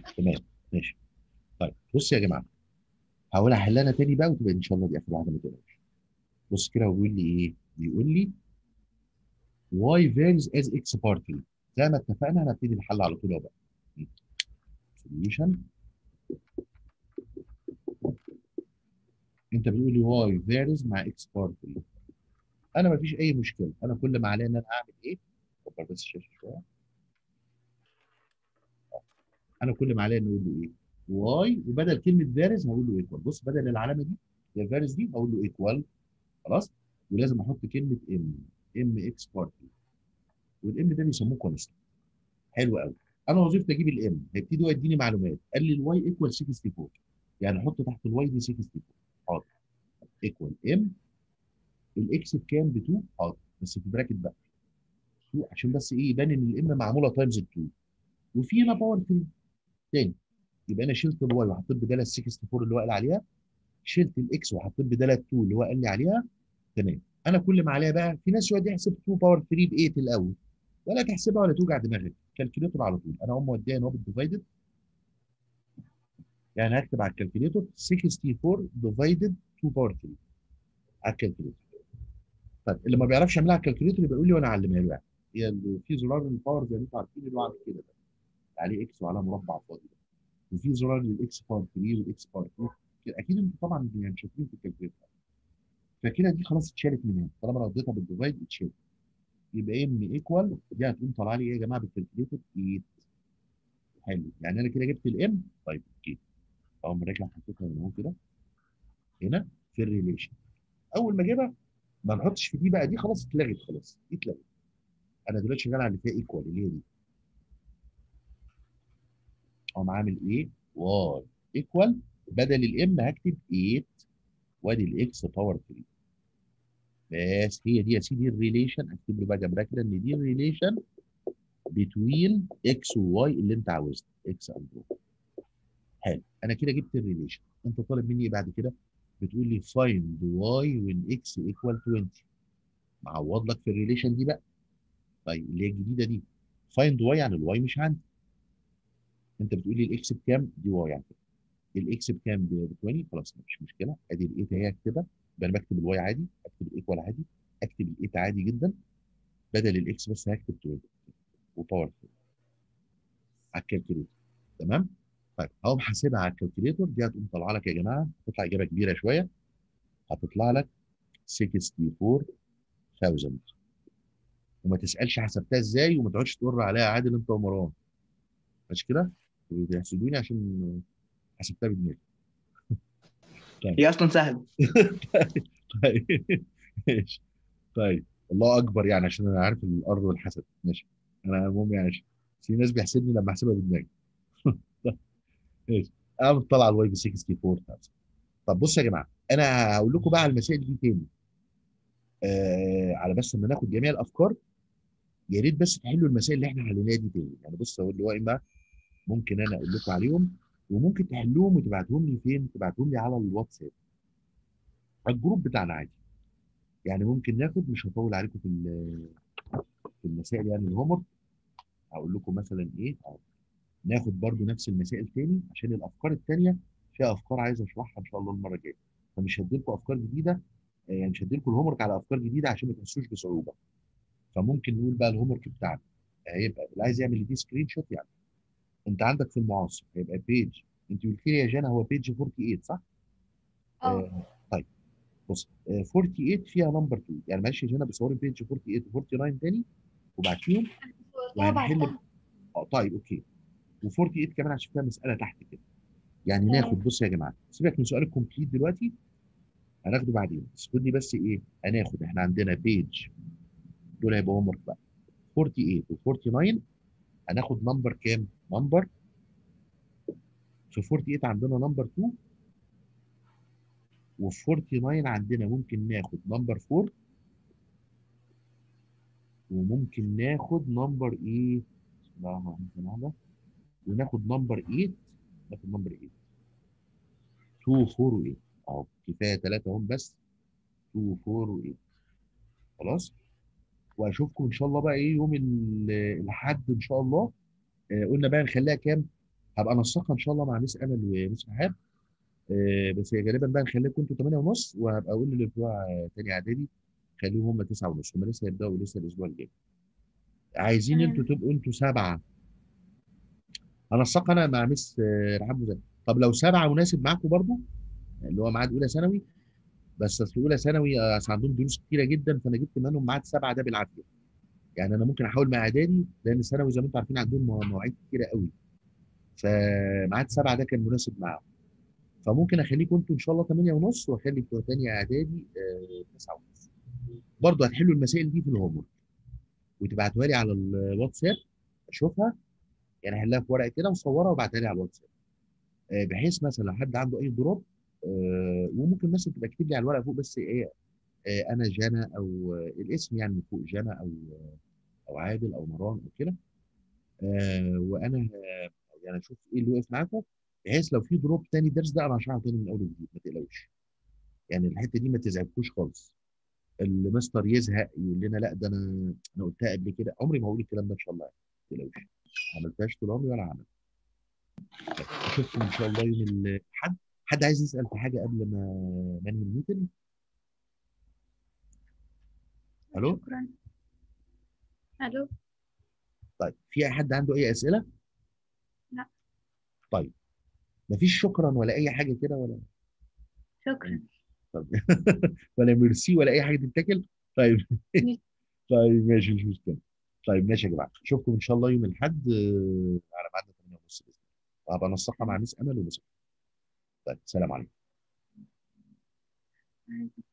تمام ماشي طيب بص يا جماعه هحاول احلها انا تاني بقى وتبقى ان شاء الله دي اخر واحده ما تقلقش بص كده هو بيقول لي ايه؟ بيقول لي y varies as x partially زي ما اتفقنا هنبتدي الحل على طول اهو بقى solution انت بتقول لي y varies مع x partially انا ما فيش اي مشكله انا كل ما عليا ان انا اعمل ايه؟ كبر بس الشاشه شويه انا كل ما عليا ان اقول له ايه؟ واي وبدل كلمه فارز هقول له ايكوال بص بدل العلامه دي هي فارز دي هقول له ايكوال خلاص ولازم احط كلمه ام ام اكس بارتي والام ده بيسموه كونستنت حلو قوي انا وظيفتي اجيب الام هيبتدي هو يديني معلومات قال لي الواي ايكوال 64 يعني احط تحت الواي دي 64 حاضر ايكوال ام الاكس بكام ب 2 حاضر بس في براكت بقى 2 عشان بس ايه يبان ان الام معموله تايمز 2 وفي هنا باور 3 تاني يبقى انا شلت الواي وحطيت بدالها ال 64 اللي هو قال عليها شلت الاكس وحطيت بدالها 2 اللي هو قال لي عليها تمام انا كل ما عليها بقى في ناس يقعد يحسب 2 باور 3 ب 8 الاول ولا تحسبها ولا توجع دماغك كالكوليتور على طول انا اقوم موديها ان هو بالديفايدد يعني هكتب على الكالكوليتور 64 ديفايدد 2 باور 3 على الكالكوليتور طيب اللي ما بيعرفش يعملها على الكالكوليتور يبقى يقول لي وانا اعلمها له يعني هي اللي في زرار الباور زي ما انتم عارفين اللي هو عامل كده ده عليه اكس وعليه مربع فاضي ده وفي زرار للاكس باور 3 والاكس باور 2 اكيد انتوا طبعا يعني شاطرين في الكالكوليتر فكده دي خلاص اتشالت من هنا طالما انا وديتها بالديفايد اتشالت يبقى ام ايكوال دي هتقوم طالعه لي ايه يا جماعه بالكالكوليتر 8 حلو يعني انا كده جبت الام طيب اوكي اقوم راجع حطيتها هنا اهو كده هنا في الريليشن اول ما اجيبها ما نحطش في دي بقى دي خلاص اتلغت خلاص دي اتلغت انا دلوقتي شغال على اللي فيها ايكوال اللي هي دي اقوم عامل ايه واي ايكوال بدل الام هكتب 8 وادي الاكس باور 3 بس هي دي يا سيدي الريليشن اكتب له بقى جنبها كده ان دي الريليشن بتوين اكس وواي اللي انت عاوزها اكس اند واي حلو انا كده جبت الريليشن انت طالب مني ايه بعد كده بتقول لي فايند واي وين اكس ايكوال 20 معوض لك في الريليشن دي بقى طيب اللي هي الجديده دي فايند واي يعني الواي مش عندي انت بتقول لي الاكس بكام دي واي يعني الاكس بكام ب 20 خلاص مفيش مشكله ادي الايت اهي اكتبها يبقى انا بكتب الواي عادي اكتب الايكوال عادي اكتب الايت عادي جدا بدل الاكس بس هكتب 20 وباور 3 على الكالكوليتر تمام طيب هقوم حاسبها على الكالكوليتر دي هتقوم طالعه لك يا جماعه هتطلع اجابه كبيره شويه هتطلع لك 64000 وما تسالش حسبتها ازاي وما تقعدش تقر عليها عادل انت ومروان مش كده؟ بيحسدوني عشان حسبتها بدماغي هي اصلا سهله طيب ماشي طيب الله اكبر يعني عشان انا عارف الارض والحسد ماشي انا المهم يعني عشان في ناس بيحسدني لما احسبها بدماغي ماشي انا مطلع الواي ب 64000 طب بصوا يا جماعه انا هقول لكم بقى على المسائل دي تاني آه على بس لما ناخد جميع الافكار يا ريت بس تحلوا المسائل اللي احنا حليناها دي تاني يعني بص اقول له بقى ممكن انا اقول لكم عليهم وممكن تحلوهم وتبعتهم لي فين؟ تبعتهم لي على الواتساب على الجروب بتاعنا عادي يعني ممكن ناخد مش هطول عليكم في في المسائل يعني الهومر هقول لكم مثلا ايه أو ناخد برضو نفس المسائل تاني عشان الافكار التانيه فيها افكار عايز اشرحها ان شاء الله المره الجايه فمش هدي لكم افكار جديده يعني مش هدي لكم الهومورك على افكار جديده عشان ما تحسوش بصعوبه فممكن نقول بقى الهومورك بتاعنا هيبقى اللي عايز يعمل دي سكرين شوت يعني انت عندك في المعاصر هيبقى بيج انت قلت لي يا جانا هو بيج 48 صح؟ اه طيب بص آه 48 فيها نمبر 2 يعني معلش يا جانا بصوري بيج 48 و 49 تاني وبعتيهم وهنحل اه طيب اوكي و48 كمان عشان فيها مساله تحت كده يعني تمام. ناخد بص يا جماعه سيبك من سؤال الكومبليت دلوقتي هناخده بعدين بس خدني بس ايه هناخد احنا عندنا بيج دول هيبقوا هوم بقى 48 و 49 هناخد نمبر كام؟ نمبر في 48 عندنا نمبر 2 وفي 49 عندنا ممكن ناخد نمبر 4 وممكن ناخد نمبر ايه؟ بسم الله الرحمن الرحيم وناخد نمبر 8 ناخد نمبر 8 2 4 و 8 اهو كفايه ثلاثه هم بس 2 4 و 8 خلاص واشوفكم ان شاء الله بقى ايه يوم ال- الاحد ان شاء الله آه قلنا بقى نخليها كام هبقى انسقها ان شاء الله مع ميس امل وميس رحاب آه، بس هي غالبا بقى نخليكم انتوا 8 ونص وهبقى اقول اللي بتوع تاني اعدادي خليهم هم 9 ونص هم لسه هيبداوا لسه الاسبوع الجاي عايزين تمام. انتوا تبقوا انتوا سبعه انسق انا مع ميس آه، رحاب مزاح طب لو سبعه مناسب معاكم برضو اللي هو ميعاد اولى ثانوي بس اصل اولى ثانوي آه، أصل عندهم دروس كتيره جدا فانا جبت منهم ميعاد سبعه ده بالعافيه يعني انا ممكن احاول مع اعدادي لان الثانوي زي ما انتم عارفين عندهم مو- مواعيد كتيره قوي فميعاد سبعه ده كان مناسب معاهم فممكن اخليكم انتوا ان شاء الله 8 ونص واخلي بتوع تانية اعدادي آه، 9 ونص برضه هتحلوا المسائل دي في الهوم ورك وتبعتوها لي على الواتساب اشوفها يعني احلها في ورقه كده وصورها وابعتها لي على الواتساب آه، بحيث مثلا لو حد عنده اي دروب آه، وممكن مثلا تبقى كاتب لي على الورقه فوق بس ايه آه، انا جانا او آه، الاسم يعني من فوق جانا او او عادل او مروان او كده آه، وانا آه، يعني اشوف ايه اللي وقف معاكم بحيث لو في دروب تاني درس ده انا هشرحه تاني من اول وجديد ما تقلقوش يعني الحته دي ما تزعجكوش خالص المستر يزهق يقول لنا لا ده انا انا قلتها قبل كده عمري ما هقول الكلام ده ان شاء الله ما تقلقوش ما عملتهاش طول عمري ولا عمل اشوفكم ان شاء الله يوم الاحد حد عايز يسال في حاجه قبل ما ما ننهي الميتنج الو شكرا الو طيب في حد عنده اي اسئله لا. طيب مفيش شكرا ولا اي حاجه كده ولا شكرا طب ولا ميرسي ولا اي حاجه تتاكل طيب ماشي. طيب ماشي مش مشكله طيب ماشي يا جماعه اشوفكم ان شاء الله يوم الاحد آه، على ميعادنا 8 ونص باذن الله وهبقى انسقها مع ميس امل ومس طيب سلام عليكم عليكم